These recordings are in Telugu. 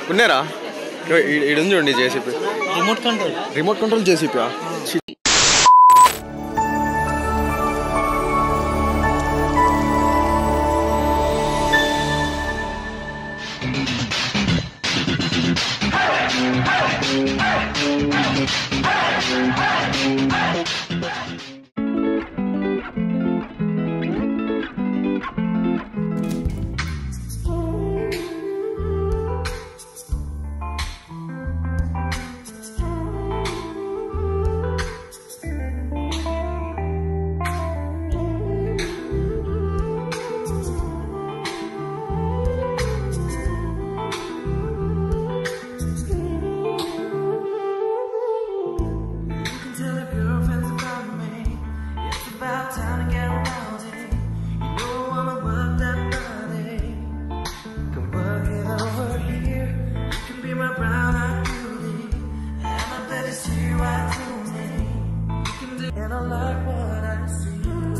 ఉన్నారా ఇది చూడండి JCB remote control remote control JCB Tell your girlfriends about me. It's about time to get rowdy. You know I wanna work that body. Come work it over here. You can be my brown eyed beauty. And I bet you see right through me. You can do and I like what I see.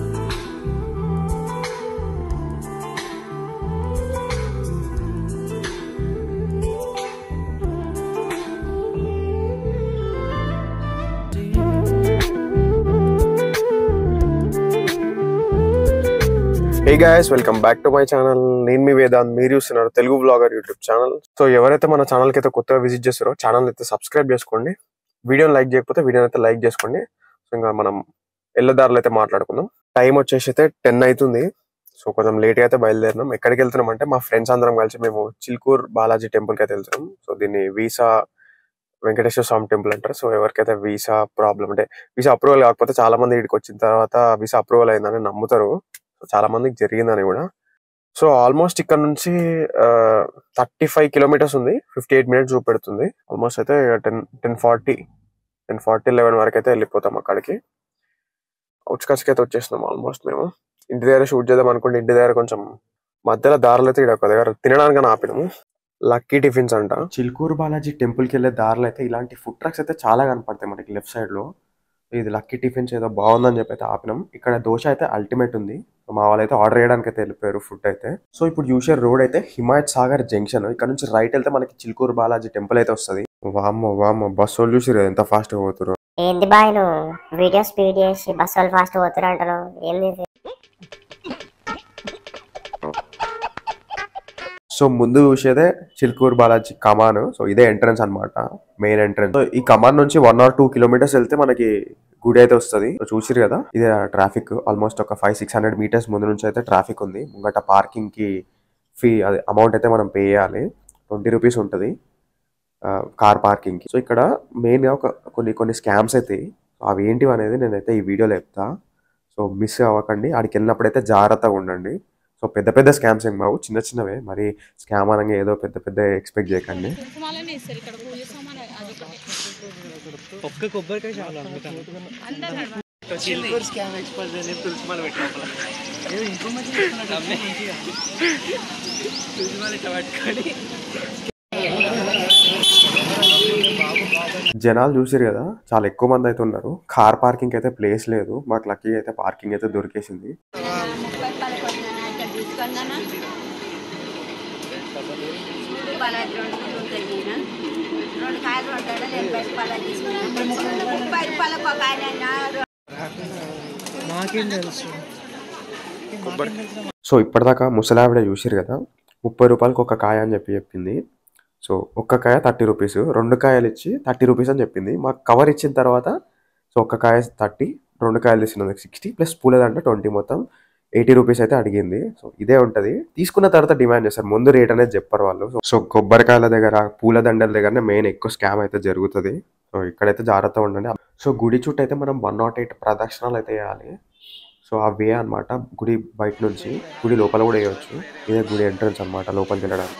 Hey guys welcome back to my channel నేను మీ వేదాంత్ మీరు చూస్తున్నారు Telugu blogger YouTube channel so ఎవరైతే మన ఛానల్ కి అయితే కొత్తగా విజిట్ చేస్తారో ఛానల్ అయితే సబ్స్క్రైబ్ చేసుకోండి వీడియోని లైక్ చేయకపోతే వీడియోని అయితే లైక్ చేసుకోండి సో ఇంకా మనం ఎల్లదారులు అయితే మాట్లాడుకుందాం టైం వచ్చేసి అయితే టెన్ అవుతుంది సో కొంచెం లేట్ అయితే బయలుదేరినాం ఎక్కడికి వెళ్తున్నాం అంటే మా ఫ్రెండ్స్ అందరం కలిసి మేము చిల్కూర్ బాలాజీ టెంపుల్ కి అయితే వెళ్తున్నాం సో దీన్ని వీసా వెంకటేశ్వర స్వామి టెంపుల్ అంటారు సో ఎవరికైతే వీసా ప్రాబ్లం అంటే వీసా అప్రూవల్ కాకపోతే చాలా మంది ఇక్కడికి వచ్చిన తర్వాత వీసా అప్రూవల్ అయిందని నమ్ముతారు సో చాలా మందికి జరిగిందని కూడా సో ఆల్మోస్ట్ ఇక్కడ నుంచి థర్టీ ఫైవ్ కిలోమీటర్స్ ఉంది ఫిఫ్టీ ఎయిట్ మినిట్స్ చూపెడుతుంది ఆల్మోస్ట్ అయితే ten ten forty ten forty eleven వరకు అయితే వెళ్ళిపోతాం అక్కడికి అవుట్స్కట్స్కి అయితే వచ్చేసినాం ఆల్మోస్ట్ మేము ఇంటి దగ్గర షూట్ చేద్దాం అనుకుంటే ఇంటి దగ్గర కొంచెం మధ్యలో దారిలో అయితే ఇక్కడ ఒక దగ్గర తినడానికి ఆపినాము లక్కీ టిఫిన్స్ అంట చిల్కూరు బాలాజీ టెంపుల్ కి వెళ్ళే దారిలో అయితే ఇలాంటి ఫుడ్ ట్రక్స్ అయితే చాలా కనపడతాయి మనకి లెఫ్ట్ సైడ్ లో ఇది లక్కీ టిఫిన్స్ ఏదో బాగుందని చెప్పి అయితే ఆపినాం ఇక్కడ దోశ అయితే అల్టిమేట్ ఉంది మా వాళ్ళు అయితే ఆర్డర్ చేయడానికి అయితే వెళ్ళిపోయారు ఫుడ్ అయితే సో ఇప్పుడు చూసే రోడ్ అయితే హిమాయత్ సాగర్ జంక్షన్ ఇక్కడ నుంచి రైట్ వెళ్తే మనకి చిల్కూరు బాలాజీ టెంపుల్ అయితే వస్తుంది వామ్మో వామ్మో బస్ వాళ్ళు చూసారు ఎంత ఫాస్ట్ గా పోతున్నారు ఏంది బాయ్ నువ్వు వీడియో స్పీడ్ చేసి బస్ వాళ్ళు ఫాస్ట్ పోతున్నారు అంటారు ఏంది ఇది? సో ముందు చూసేదే చిల్కూర్ బాలాజీ కమాన్ సో ఇదే ఎంట్రన్స్ అన్నమాట మెయిన్ ఎంట్రన్స్ సో ఈ కమాన్ నుంచి వన్ ఆర్ టూ కిలోమీటర్స్ వెళ్తే మనకి గుడి అయితే వస్తుంది సో చూసిరు కదా ఇదే ట్రాఫిక్ ఆల్మోస్ట్ ఒక ఫైవ్ సిక్స్ హండ్రెడ్ మీటర్స్ ముందు నుంచి అయితే ట్రాఫిక్ ఉంది ముంగట పార్కింగ్ కి ఫీ అదే అమౌంట్ అయితే మనం పే చేయాలి ట్వంటీ రూపీస్ ఉంటుంది కార్ పార్కింగ్ కి సో ఇక్కడ మెయిన్ గా ఒక కొన్ని కొన్ని స్కామ్స్ అయితే అవి ఏంటివి అనేది నేనైతే ఈ వీడియోలో చెప్తా సో మిస్ అవ్వకండి ఆడికి వెళ్ళినప్పుడైతే జాగ్రత్తగా ఉండండి సో పెద్ద పెద్ద స్కామ్స్ ఏం కావు చిన్న చిన్నవే మరి స్కామ్ అనగా ఏదో పెద్ద పెద్ద ఎక్స్పెక్ట్ చేయకండి కుంకుమాలనే ఇస్తారు ఇక్కడ పూజ సామాన్ అది ఒకటి ఒక్క కొబ్బరికాయ చాలా అందుకని అందరు నడవ సిల్వర్ స్కామ్ ఎక్స్పర్ట్ అని తులసిమాల పెట్టిన ఏదో ఇన్ఫర్మేషన్ ఇస్తున్నట్టు తులసిమాల ఇట్లా పట్టుకొని జనాలు చూసారు కదా చాలా ఎక్కువ మంది అయితే ఉన్నారు కార్ పార్కింగ్ అయితే ప్లేస్ లేదు మాకు లక్కీ అయితే పార్కింగ్ అయితే దొరికేసింది ముప్పై పదకొండు ఇక్కడ తీసుకున్నానా పలాట్ రెండు ఉంటాయి ఈయన. రెండు కాయలు ఉంటాడు ఎనభై రూపాయలు తీసుకున్నాను ముప్పై రూపాయలకు ఒక ఆయన నాకేం తెలుసు సో ఇప్పటిదాకా ముసలావిడ చూసారు కదా ముప్పై రూపాయలకి ఒక కాయ అని చెప్పి చెప్పింది సో ఒక్క కాయ థర్టీ రూపీస్ రెండు కాయలు ఇచ్చి థర్టీ రూపీస్ అని చెప్పింది మాకు కవర్ ఇచ్చిన తర్వాత సో ఒక్క కాయ థర్టీ రెండు కాయలు తీసుకున్నది సిక్స్టీ ప్లస్ పూలదంటే ట్వంటీ మొత్తం ఎయిటీ రూపీస్ అయితే అడిగింది సో ఇదే ఉంటది తీసుకున్న తర్వాత డిమాండ్ చేస్తారు ముందు రేట్ అనేది చెప్పరు వాళ్ళు సో- సో కొబ్బరికాయల దగ్గర పూల దండల దగ్గరనే మెయిన్ ఎక్కువ స్కామ్ అయితే జరుగుతుంది సో ఇక్కడైతే జాగ్రత్తగా ఉండండి సో గుడి చుట్టూ అయితే మనం వన్ నాట్ ఎయిట్ ప్రదక్షిణాలు అయితే వేయాలి సో ఆ వే అన్నమాట గుడి బయట నుంచి గుడి లోపల కూడా వేయవచ్చు ఇదే గుడి ఎంట్రన్స్ అన్నమాట లోపలికి వెళ్ళడానికి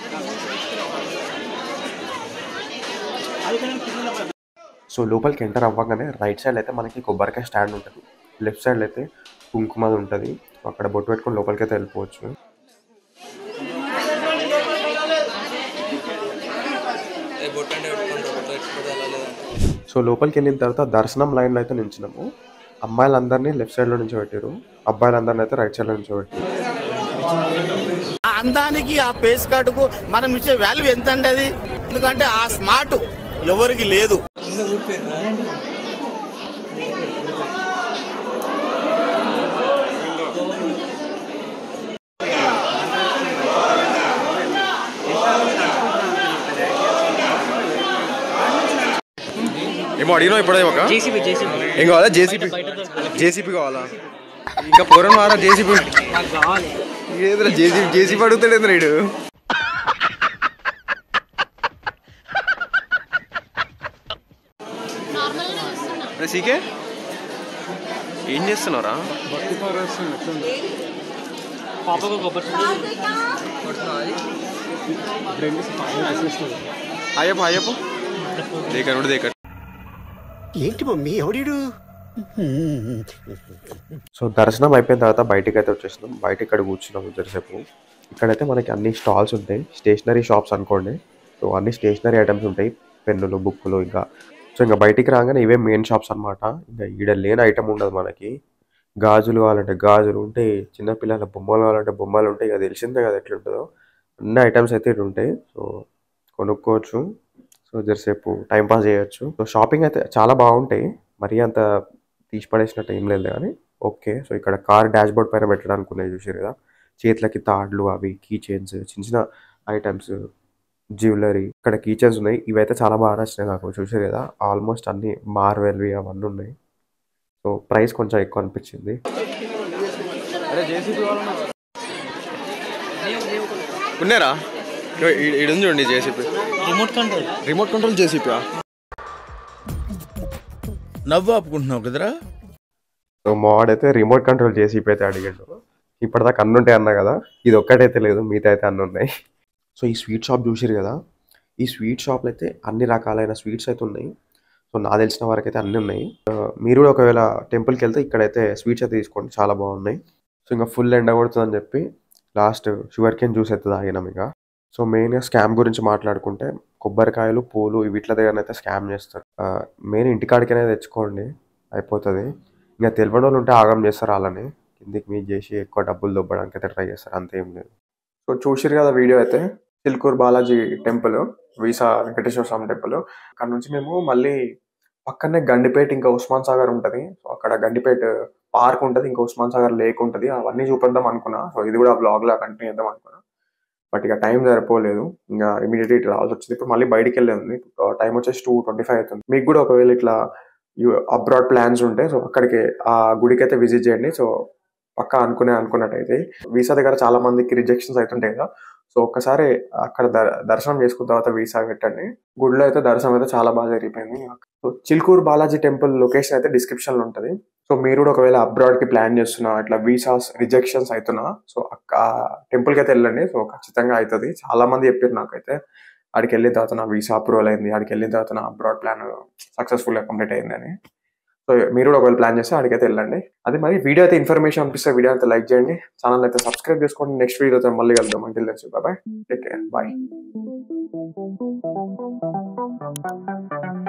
సో లోపలికి ఎంటర్ అవ్వగానే రైట్ సైడ్ అయితే మనకి కొబ్బరికాయ స్టాండ్ ఉంటుంది లెఫ్ట్ సైడ్ అయితే కుంకుమది ఉంటుంది సో అక్కడ బొట్టు పెట్టుకొని లోపలికి అయితే వెళ్ళిపోవచ్చు సో లోపలికి వెళ్ళిన తర్వాత దర్శనం లైన్లో అయితే నించున్నాము అమ్మాయిలందరినీ లెఫ్ట్ సైడ్లో నుంచి పెట్టారు అబ్బాయిలందరినీ అయితే రైట్ సైడ్లో నుంచి పెట్టారు ఆ అందానికి ఆ పేస్ కార్డుకు మనం ఇచ్చే వాల్యూ ఎంత అండి అది ఎందుకంటే ఆ స్మార్ట్ ఎవరికి లేదు ఏమో అడిగినావు ఇప్పుడే ఒక జేసీబీ జేసీబీ ఏం కావాలా జేసీపీ జేసీపీ కావాలా ఇంకా పూరం వారా జేసీపీ నాకు కావాలి ఏదిరా జేసీపీ జేసీపీ అడుగుతాడు ఏంద్రా వీడు అరే సీకే ఏం చేస్తున్నావురా పాపకు కొబ్బరి అయ్యప్ప అయ్యప్ప దేకనుడు దేకడు ఏంటి మమ్మీ ఎవడీడు సో దర్శనం అయిపోయిన తర్వాత బయటికి అయితే వచ్చేసినాం బయట ఇక్కడ కూర్చున్నాం ఇద్దరుసేపు ఇక్కడైతే మనకి అన్ని స్టాల్స్ ఉంటాయి స్టేషనరీ షాప్స్ అనుకోండి సో అన్ని స్టేషనరీ ఐటమ్స్ ఉంటాయి పెన్నులు బుక్కులు ఇంకా సో ఇంకా బయటికి రాగానే ఇవే మెయిన్ షాప్స్ అన్నమాట ఇంకా ఈడ లేని ఐటమ్ ఉండదు మనకి గాజులు కావాలంటే గాజులు ఉంటాయి చిన్నపిల్లల బొమ్మలు కావాలంటే బొమ్మలు ఉంటాయి ఇక తెలిసిందే కదా ఎట్లుంటుందో అన్ని ఐటమ్స్ అయితే ఇటు ఉంటాయి సో కొనుక్కోవచ్చు సో జరసేపు టైం పాస్ చేయొచ్చు సో షాపింగ్ అయితే చాలా బాగుంటాయి మరీ అంత తీసి పడేసినట్టు ఏం లేదు కానీ ఓకే సో ఇక్కడ కార్ డాష్ బోర్డ్ పైన పెట్టడానికి ఉన్నాయి చూసారు కదా చేతులకి తాడ్లు అవి కీ చైన్స్ చిన్న చిన్న ఐటమ్స్ జ్యువెలరీ ఇక్కడ కీ చైన్స్ ఉన్నాయి ఇవైతే చాలా బాగా నచ్చినాయి నాకు చూసారు కదా ఆల్మోస్ట్ అన్ని మార్వెల్వి అవన్నీ ఉన్నాయి సో ప్రైస్ కొంచెం ఎక్కువ అనిపించింది ఉన్నారా ఇది చూడండి JCB remote control remote control JCB నవ్వు ఆపుకుంటున్నావు కదరా సో మోడ్ అయితే రిమోట్ కంట్రోల్ జేసీపీ అయితే అడిగాడు ఇప్పటిదాకా అన్ని ఉంటాయి అన్నా కదా ఇది ఒక్కటైతే లేదు మిగతా అయితే అన్ని ఉన్నాయి సో ఈ స్వీట్ షాప్ చూసారు కదా ఈ స్వీట్ షాప్లో అయితే అన్ని రకాలైన స్వీట్స్ అయితే ఉన్నాయి సో నాకు తెలిసిన వరకు అయితే అన్నీ ఉన్నాయి ఆ, మీరు కూడా ఒకవేళ టెంపుల్కి వెళ్తే ఇక్కడైతే స్వీట్స్ అయితే తీసుకోండి చాలా బాగున్నాయి సో ఇంకా ఫుల్ ఎండ కొడుతుందని చెప్పి లాస్ట్ షుగర్ కేన్ జ్యూస్ అయితే తాగినాం ఇక సో మెయిన్గా స్కామ్ గురించి మాట్లాడుకుంటే కొబ్బరికాయలు పూలు వీటిల దగ్గర అయితే స్కామ్ చేస్తారు మెయిన్ ఇంటికాడికైనా తెచ్చుకోండి అయిపోతుంది ఇంకా తెలియని వాళ్ళు ఉంటే ఆగం చేస్తారు వాళ్ళని కిందికి మీట్ చేసి ఎక్కువ డబ్బులు దొబ్బడానికి అయితే ట్రై చేస్తారు అంతేం లేదు సో చూసిరు కదా వీడియో అయితే Chilkur Balaji temple visa Venkateswara Swami temple అక్కడ నుంచి మేము మళ్ళీ పక్కనే గండిపేట ఇంకా ఉస్మాన్ సాగర్ ఉంటుంది సో అక్కడ గండిపేట పార్క్ ఉంటుంది ఇంకా ఉస్మాన్ సాగర్ లేక్ ఉంటుంది అవన్నీ చూపిద్దాం అనుకున్నా సో ఇది కూడా బ్లాగ్ లా కంటిన్యూ చేద్దాం అనుకున్నా బట్ ఇక టైం సరిపోలేదు ఇంకా ఇమీడియట్ ఇటు రావాల్సి వచ్చింది ఇప్పుడు మళ్ళీ బయటికి వెళ్ళే ఉంది టైం వచ్చేసి టూ ట్వంటీ ఫైవ్ అవుతుంది మీకు కూడా ఒకవేళ ఇట్లా అబ్రాడ్ ప్లాన్స్ ఉంటే సో అక్కడికి ఆ గుడికి అయితే విజిట్ చేయండి సో పక్కా అనుకునే అనుకున్నట్టయితే వీసా దగ్గర చాలా మందికి రిజెక్షన్స్ అవుతుంటాయి కదా సో ఒక్కసారి అక్కడ దర్- దర్శనం చేసుకున్న తర్వాత వీసా పెట్టండి గుడిలో అయితే దర్శనం అయితే చాలా బాగా జరిగిపోయింది so Chilkur Balaji temple location అయితే డిస్క్రిప్షన్ లో ఉంటది సో మీరు కూడా ఒకవేళ అబ్రాడ్ కి ప్లాన్ చేస్తున్నా ఇట్లా వీసాస్ రిజెక్షన్స్ అవుతున్నా సో ఆ టెంపుల్ కి అయితే వెళ్ళండి సో ఖచ్చితంగా అవుతుంది చాలా మంది చెప్పారు నాకైతే ఆడికి వెళ్ళిన తర్వాత నా వీసా అప్రూవల్ అయింది ఆడికి వెళ్ళిన తర్వాత నా అబ్రాడ్ ప్లాన్ సక్సెస్ఫుల్ గా కంప్లీట్ అయిందని సో మీరు కూడా ఒకవేళ ప్లాన్ చేస్తే అడిగైతే వెళ్ళండి అది మరి వీడియో అయితే ఇన్ఫర్మేషన్ అనిపిస్తే వీడియో అయితే లైక్ చేయండి ఛానల్ అయితే సబ్స్క్రైబ్ చేసుకోండి నెక్స్ట్ వీడియోతో మళ్ళీ కలుద్దాం అంటే తెలుసు బాయ్ టేక్ కేర్ బాయ్